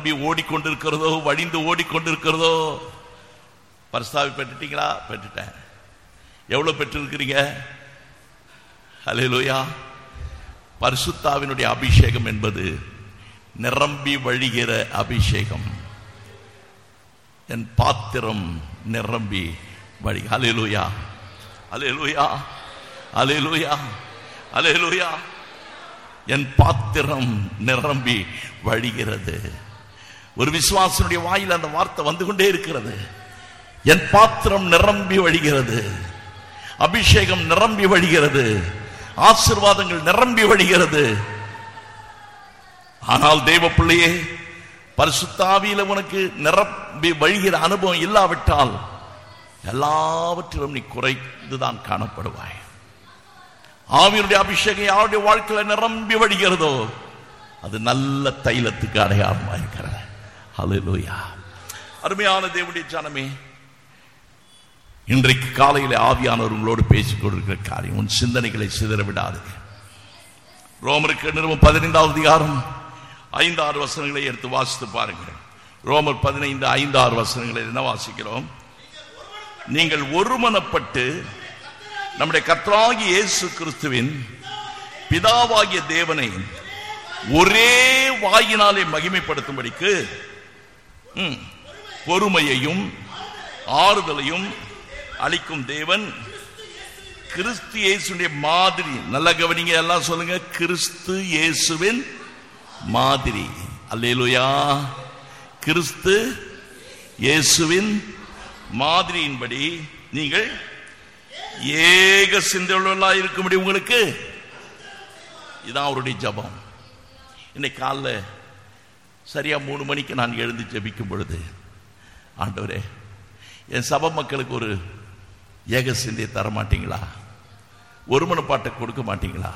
நிரம்பி ஓடிக்கொண்டிருக்கிறதோ வடிந்து ஓடிக்கொண்டிருக்கிறதோ பரிசாவி பெற்றுட்டீங்களா பெற்றுட்டேன் எவ்வளவு பெற்றிருக்கிறீங்க ஹalleluya பரிசுத்தாவினுடைய அபிஷேகம் என்பது நிரம்பி வழிகிற அபிஷேகம் என் பாத்திரம் நிரம்பி வழி ஹalleluya ஹalleluya ஹalleluya ஹalleluya என் பாத்திரம் நிரம்பி வழிகிறது ஒரு விசுவாசனுடைய வாயில் அந்த வார்த்தை வந்து கொண்டே இருக்கிறது என் பாத்திரம் நிரம்பி வழிகிறது அபிஷேகம் நிரம்பி வழிகிறது ஆசிர்வாதங்கள் நிரம்பி வழிகிறது ஆனால் தேவ பிள்ளையே பரிசுத்தாவியில உனக்கு நிரம்பி வழிகிற அனுபவம் இல்லாவிட்டால் எல்லாவற்றிலும் நீ குறைந்துதான் காணப்படுவாய் ஆவியுடைய அபிஷேகம் யாருடைய வாழ்க்கையில நிரம்பி வழிகிறதோ அது நல்ல தைலத்துக்கு அடையாளமா இருக்கிறது ஹalleluya அருமையான தேவனுடைய ஜனமே இன்றைக்கு காலையில் ஆவியானவர் உங்களோடு பேசிக் கொண்டிருக்கிற காரியம் உன் சிந்தனைகளை சிதற விடாது ரோமருக்கு நிறுவனம் பதினைந்தாவது அதிகாரம் ஐந்து ஆறு வசனங்களை எடுத்து வாசித்து பாருங்கள் ரோமர் பதினைந்து ஐந்து ஆறு வசனங்களை என்ன வாசிக்கிறோம் நீங்கள் ஒருமனப்பட்டு நம்முடைய கர்த்தராகிய இயேசு கிறிஸ்துவின் பிதாவாகிய தேவனை ஒரே வாயினாலே மகிமைப்படுத்தும்படிக்கு ம், பொறுமையையும் ஆறுதலையும் அளிக்கும் தேவன் கிறிஸ்து இயேசுடைய மாதிரி நல்ல கவனிங்க எல்லாம் சொல்லுங்க கிறிஸ்து இயேசுவின் மாதிரி அல்லேலூயா கிறிஸ்து இயேசுவின் மாதிரியின்படி நீங்கள் ஏக சிந்தையுள்ளவர்களாக இருக்கும்படி உங்களுக்கு இதான் அவருடைய ஜபம் இன்னைக்கு காலைல சரியா மூணு மணிக்கு நான் எழுந்து ஜெபிக்கும் பொழுது ஆண்டவரே என் சபை மக்களுக்கு ஒரு ஏக சிந்தையை தர மாட்டீங்களா ஒருமனப்பாட்டை கொடுக்க மாட்டீங்களா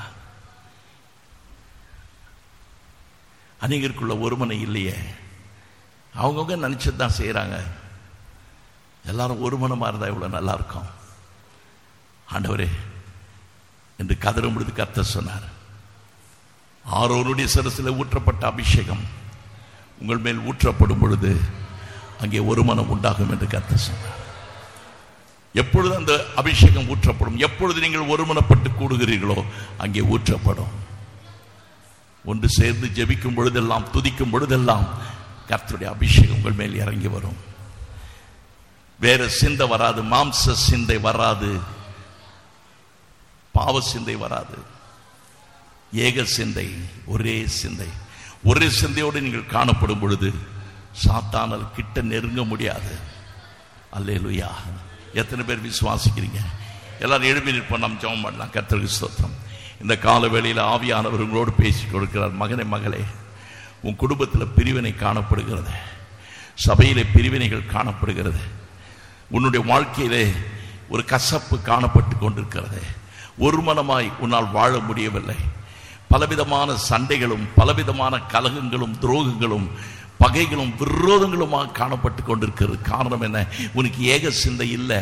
அநேகருக்குள்ள ஒருமனை இல்லையே அவங்கவுங்க நினைச்சது தான் செய்யறாங்க எல்லாரும் ஒருமனமா இருந்தா இவ்வளவு நல்லா இருக்கும் ஆண்டவரே என்று கதறும் பொழுது கர்த்தர் சொன்னார் ஆரோருடைய சிரசில் ஊற்றப்பட்ட அபிஷேகம் உங்கள் மேல் ஊற்றப்படும் பொழுது அங்கே ஒரு மனம் உண்டாகும் என்று கர்த்தர் சொன்னார் எப்பொழுது அந்த அபிஷேகம் ஊற்றப்படும் எப்பொழுது நீங்கள் ஒருமனப்பட்டு கூடுகிறீர்களோ அங்கே ஊற்றப்படும் ஒன்று சேர்ந்து ஜெபிக்கும் பொழுதெல்லாம் துதிக்கும் பொழுதெல்லாம் கர்த்தருடைய அபிஷேகம் உங்கள் மேல் இறங்கி வரும் வேற சிந்தை வராது மாம்ச சிந்தை வராது பாவ சிந்தை வராது ஏக சிந்தை ஒரே சிந்தை ஒரே சிந்தையோடு நீங்கள் காணப்படும் பொழுது சாத்தானால் கிட்ட நெருங்க முடியாது அல்லேலுயா எத்தனை பேர் விசுவாசிக்கிறீங்க எல்லாரும் எழுப்பி நிற்போம் நாம் ஜெபம் பண்ணலாம் கர்த்தருக்கு ஸ்தோத்திரம் இந்த கால வேளையில் ஆவியானவர் உங்களோடு பேசி கொடுக்கிறார் மகனே மகளே உன் குடும்பத்தில் பிரிவினை காணப்படுகிறது சபையிலே பிரிவினைகள் காணப்படுகிறது உன்னுடைய வாழ்க்கையிலே ஒரு கசப்பு காணப்பட்டு கொண்டிருக்கிறது ஒரு மனமாய் உன்னால் வாழ முடியவில்லை பலவிதமான சண்டைகளும் பலவிதமான கலகங்களும் துரோகங்களும் பகைகளும் விரோதங்களுமாக காணப்பட்டு கொண்டிருக்கிறது காரணம் என்ன உனக்கு ஏக சிந்தை இல்லை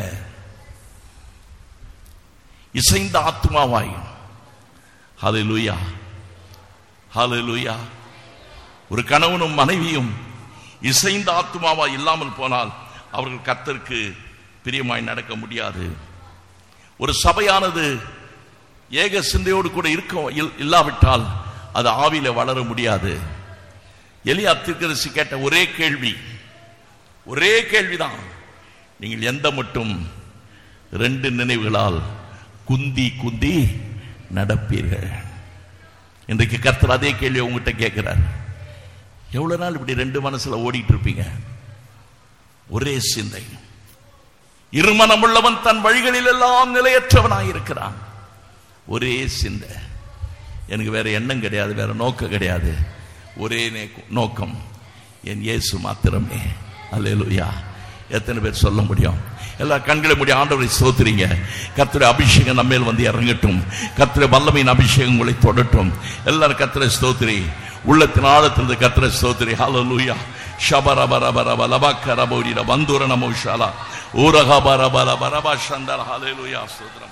இசைந்த ஆத்மாவாய் ஹalleluya ஹalleluya ஒரு கணவனும் மனைவியும் இசைந்த ஆத்மாவா இல்லாமல் போனால் அவர்கள் கர்த்தருக்கு பிரியமாய் நடக்க முடியாது ஒரு சபையானது ஏக சிந்தையோடு கூட இருக்க இல்- இல்லாவிட்டால் அது ஆவியில வளர முடியாது எலியா தீர்க்கதரிசி கேட்ட ஒரே கேள்வி ஒரே கேள்விதான் நீங்கள் எந்த மட்டும் ரெண்டு நினைவுகளால் குந்தி குந்தி நடப்பீர்கள் இன்றைக்கு கர்த்தர் அதே கேள்வி உங்ககிட்ட கேட்கிறார் எவ்வளவு நாள் இப்படி ரெண்டு மனசுல ஓடிட்டு இருப்பீங்க ஒரே சிந்தை இருமனமுள்ளவன் தன் வழிகளில் எல்லாம் நிலையற்றவனாய் இருக்கிறான் ஒரே சிந்தை எனக்கு வேற எண்ணம் கிடையாது வேற நோக்கம் கிடையாது ஒரே நே- நோக்கம் என் இயேசு மாத்திரமே அல்லேலூயா எத்தனை பேர் சொல்ல முடியும் எல்லா கண்களை மூடி ஆண்டவரை சோத்துறீங்க கர்த்தருடைய அபிஷேகம் நம்ம மேல் வந்து இறங்கட்டும் கர்த்தருடைய வல்லமையின் அபிஷேகம் உங்களை தொடட்டும் எல்லாரும் கர்த்தரை ஸ்தோத்திரி உள்ளத்தின் ஆழத்திலிருந்து கர்த்தரை ஸ்தோத்திரி ஹalleluya ஷபரபரபரப லபக்கரபோரிட வந்தூர நமோ ஷாலா ஊரகபரபர பரப சந்தர ஹalleluya ஸ்தோத்திரம்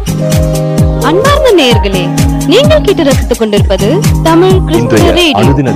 அன்பார்ந்த நேயர்களே நீங்கள் கேட்டு ரசித்துக் கொண்டிருப்பது தமிழ் கிறிஸ்துவ இன்றைய ரேடியோ அனுதின